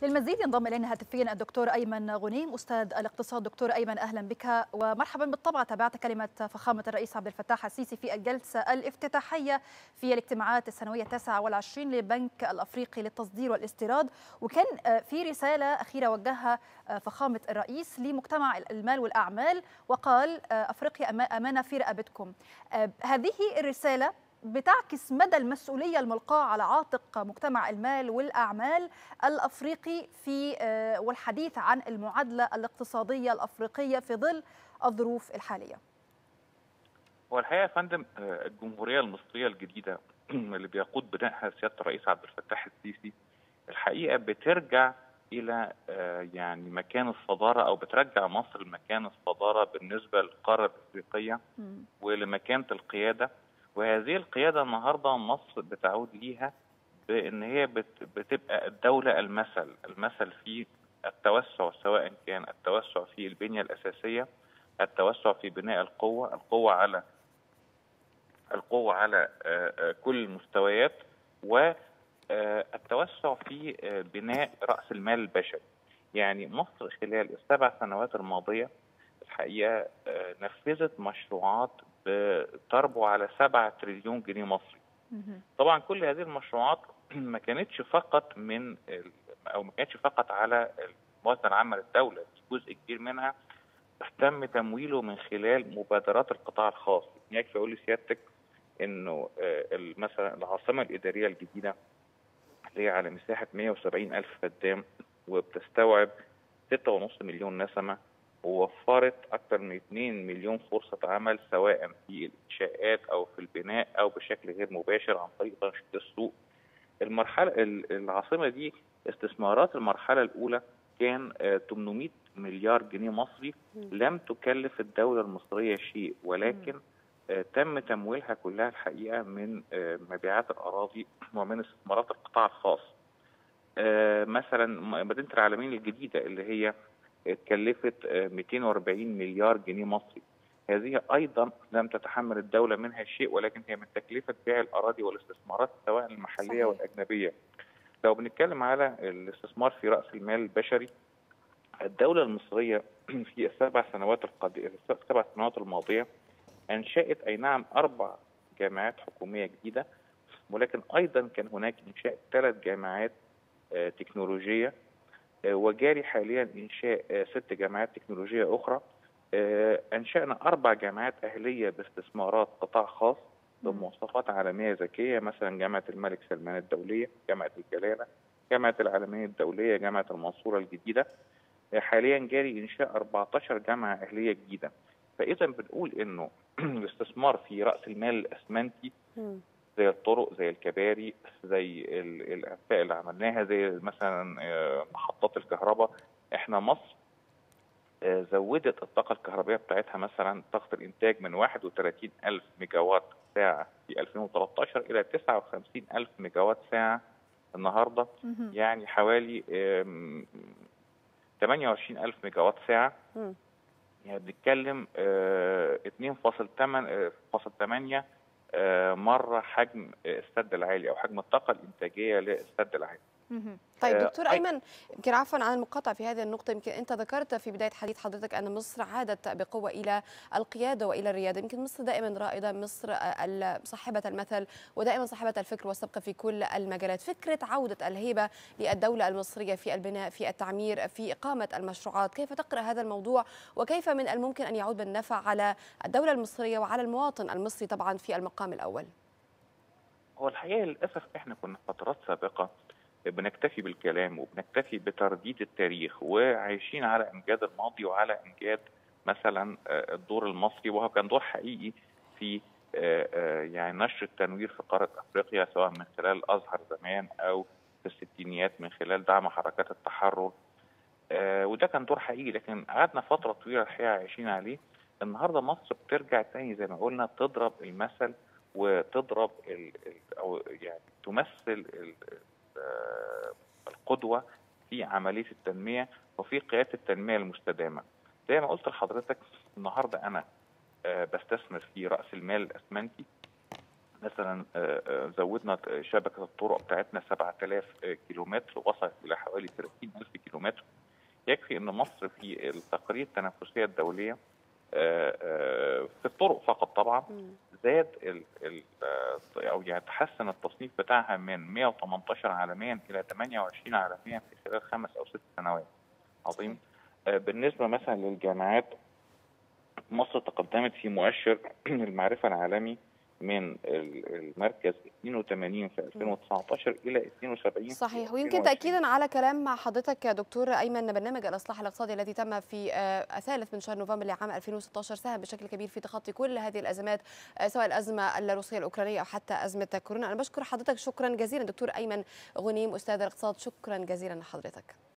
للمزيد ينضم الينا هاتفيا الدكتور ايمن غنيم استاذ الاقتصاد دكتور ايمن اهلا بك ومرحبا بالطبع تابعت كلمه فخامه الرئيس عبد الفتاح السيسي في الجلسه الافتتاحيه في الاجتماعات السنويه التاسعه والعشرين للبنك الافريقي للتصدير والاستيراد وكان في رساله اخيره وجهها فخامه الرئيس لمجتمع المال والاعمال وقال افريقيا امانه في رقبتكم هذه الرساله بتعكس مدى المسؤوليه الملقاه على عاتق مجتمع المال والاعمال الافريقي في والحديث عن المعادله الاقتصاديه الافريقيه في ظل الظروف الحاليه. هو الحقيقه يا فندم الجمهوريه المصريه الجديده اللي بيقود بنائها سياده الرئيس عبد الفتاح السيسي الحقيقه بترجع الى يعني مكان الصداره او بترجع مصر لمكان الصداره بالنسبه للقاره الافريقيه ولمكانه القياده وهذه القياده النهارده مصر بتعود ليها بان هي بتبقى الدوله المثل، المثل في التوسع سواء كان التوسع في البنيه الاساسيه، التوسع في بناء القوه، القوه على القوه على كل المستويات والتوسع في بناء راس المال البشري. يعني مصر خلال السبع سنوات الماضيه الحقيقه نفذت مشروعات تربو على 7 تريليون جنيه مصري. طبعا كل هذه المشروعات ما كانتش فقط من او ما كانتش فقط على الموازنه العامه للدوله، جزء كبير منها تم تمويله من خلال مبادرات القطاع الخاص، يكفي اقول لسيادتك انه مثلا العاصمه الاداريه الجديده اللي هي على مساحه 170 الف فدان وبتستوعب 6.5 مليون نسمه ووفرت أكثر من 2 مليون فرصة عمل سواء في الإنشاءات أو في البناء أو بشكل غير مباشر عن طريق تنشيط السوق. المرحلة العاصمة دي استثمارات المرحلة الأولى كان 800 مليار جنيه مصري لم تكلف الدولة المصرية شيء ولكن تم تمويلها كلها الحقيقة من مبيعات الأراضي ومن استثمارات القطاع الخاص. مثلا مدينة العالمين الجديدة اللي هي اتكلفت 240 مليار جنيه مصري هذه ايضا لم تتحمل الدوله منها شيء ولكن هي من تكلفه بيع الاراضي والاستثمارات سواء المحليه صحيح. والاجنبيه لو بنتكلم على الاستثمار في راس المال البشري الدوله المصريه في السبع سنوات القضية السبع سنوات الماضيه انشات اي نعم اربع جامعات حكوميه جديده ولكن ايضا كان هناك انشاء ثلاث جامعات تكنولوجيه وجاري حاليا انشاء ست جامعات تكنولوجيه اخرى انشانا اربع جامعات اهليه باستثمارات قطاع خاص بمواصفات عالميه ذكيه مثلا جامعه الملك سلمان الدوليه جامعه الجلاله جامعه العالميه الدوليه جامعه المنصوره الجديده حاليا جاري انشاء 14 جامعه اهليه جديده فاذا بنقول انه الاستثمار في راس المال الاسمنتي زي الطرق زي الكباري زي الانفاق اللي عملناها زي مثلا محطات الكهرباء احنا مصر زودت الطاقة الكهربائية بتاعتها مثلا طاقة الإنتاج من 31 ألف ميجا وات ساعة في 2013 إلى 59 ألف ميجا وات ساعة النهاردة يعني حوالي 28 ألف ميجا وات ساعة يعني بنتكلم 2.8 مره حجم السد العالي او حجم الطاقه الانتاجيه للسد العالي. طيب دكتور ايمن يمكن عفوا عن المقاطعه في هذه النقطه يمكن انت ذكرت في بدايه حديث حضرتك ان مصر عادت بقوه الى القياده والى الرياده يمكن مصر دائما رائده مصر صاحبه المثل ودائما صاحبه الفكر والسبق في كل المجالات فكره عوده الهيبه للدوله المصريه في البناء في التعمير في اقامه المشروعات كيف تقرا هذا الموضوع وكيف من الممكن ان يعود بالنفع على الدوله المصريه وعلى المواطن المصري طبعا في المقام الاول هو الحقيقه للاسف احنا كنا في فترات سابقه بنكتفي بالكلام وبنكتفي بترديد التاريخ وعايشين على امجاد الماضي وعلى امجاد مثلا الدور المصري وهو كان دور حقيقي في يعني نشر التنوير في قاره افريقيا سواء من خلال الازهر زمان او في الستينيات من خلال دعم حركات التحرر وده كان دور حقيقي لكن قعدنا فتره طويله الحقيقه عايشين عليه النهارده مصر بترجع تاني زي ما قلنا تضرب المثل وتضرب ال او يعني تمثل ال القدوه في عمليه التنميه وفي قياده التنميه المستدامه. زي ما قلت لحضرتك النهارده انا بستثمر في راس المال الاسمنتي مثلا زودنا شبكه الطرق بتاعتنا 7000 كيلومتر وصلت الى حوالي 30000 كيلومتر يكفي ان مصر في التقارير التنافسيه الدوليه في الطرق فقط طبعا زاد ال ال او يعني تحسن التصنيف بتاعها من 118 عالميا الى 28 عالميا في خلال خمس او ست سنوات عظيم بالنسبه مثلا للجامعات مصر تقدمت في مؤشر المعرفه العالمي من المركز 82 في 2019 الى 72 صحيح ويمكن تاكيدا على كلام مع حضرتك يا دكتور ايمن برنامج الاصلاح الاقتصادي الذي تم في الثالث من شهر نوفمبر لعام 2016 ساهم بشكل كبير في تخطي كل هذه الازمات سواء الازمه الروسيه الاوكرانيه او حتى ازمه كورونا انا بشكر حضرتك شكرا جزيلا دكتور ايمن غنيم استاذ الاقتصاد شكرا جزيلا لحضرتك